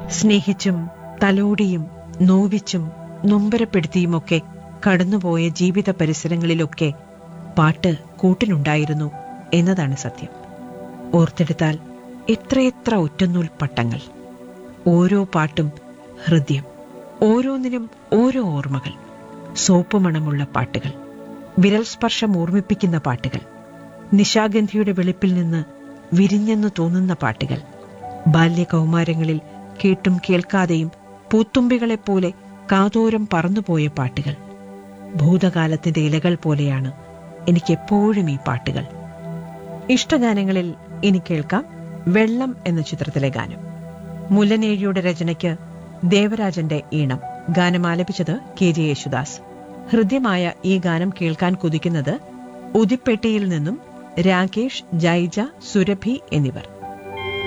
സ്നേഹിച്ചും തലോടിയും നോവിച്ചും നൊമ്പരപ്പെടുത്തിയുമൊക്കെ കടന്നുപോയ ജീവിത പരിസരങ്ങളിലൊക്കെ പാട്ട് കൂട്ടിനുണ്ടായിരുന്നു എന്നതാണ് സത്യം ഓർത്തെടുത്താൽ എത്രയെത്ര ഒറ്റനൂൽ പട്ടങ്ങൾ ഓരോ പാട്ടും ഹൃദയം ഓരോന്നിനും ഓരോ ഓർമ്മകൾ സോപ്പ് മണമുള്ള പാട്ടുകൾ വിരൽ സ്പർശം ഓർമ്മിപ്പിക്കുന്ന പാട്ടുകൾ നിശാഗന്ധിയുടെ വെളുപ്പിൽ നിന്ന് വിരിഞ്ഞെന്ന് തോന്നുന്ന പാട്ടുകൾ ബാല്യകൗമാരങ്ങളിൽ കേട്ടും കേൾക്കാതെയും പൂത്തുമ്പികളെപ്പോലെ കാതോരം പറന്നുപോയ പാട്ടുകൾ ഭൂതകാലത്തിന്റെ ഇലകൾ പോലെയാണ് എനിക്കെപ്പോഴും ഈ പാട്ടുകൾ ഇഷ്ടഗാനങ്ങളിൽ ഇനി കേൾക്കാം വെള്ളം എന്ന ചിത്രത്തിലെ ഗാനം മുല്ലനേഴിയുടെ രചനയ്ക്ക് ദേവരാജന്റെ ഈണം ഗാനം ആലപിച്ചത് കെ ജെ യേശുദാസ് ഹൃദ്യമായ ഈ ഗാനം കേൾക്കാൻ കുതിക്കുന്നത് ഉദിപ്പെട്ടിയിൽ നിന്നും രാകേഷ് ജൈജ സുരഭി എന്നിവർ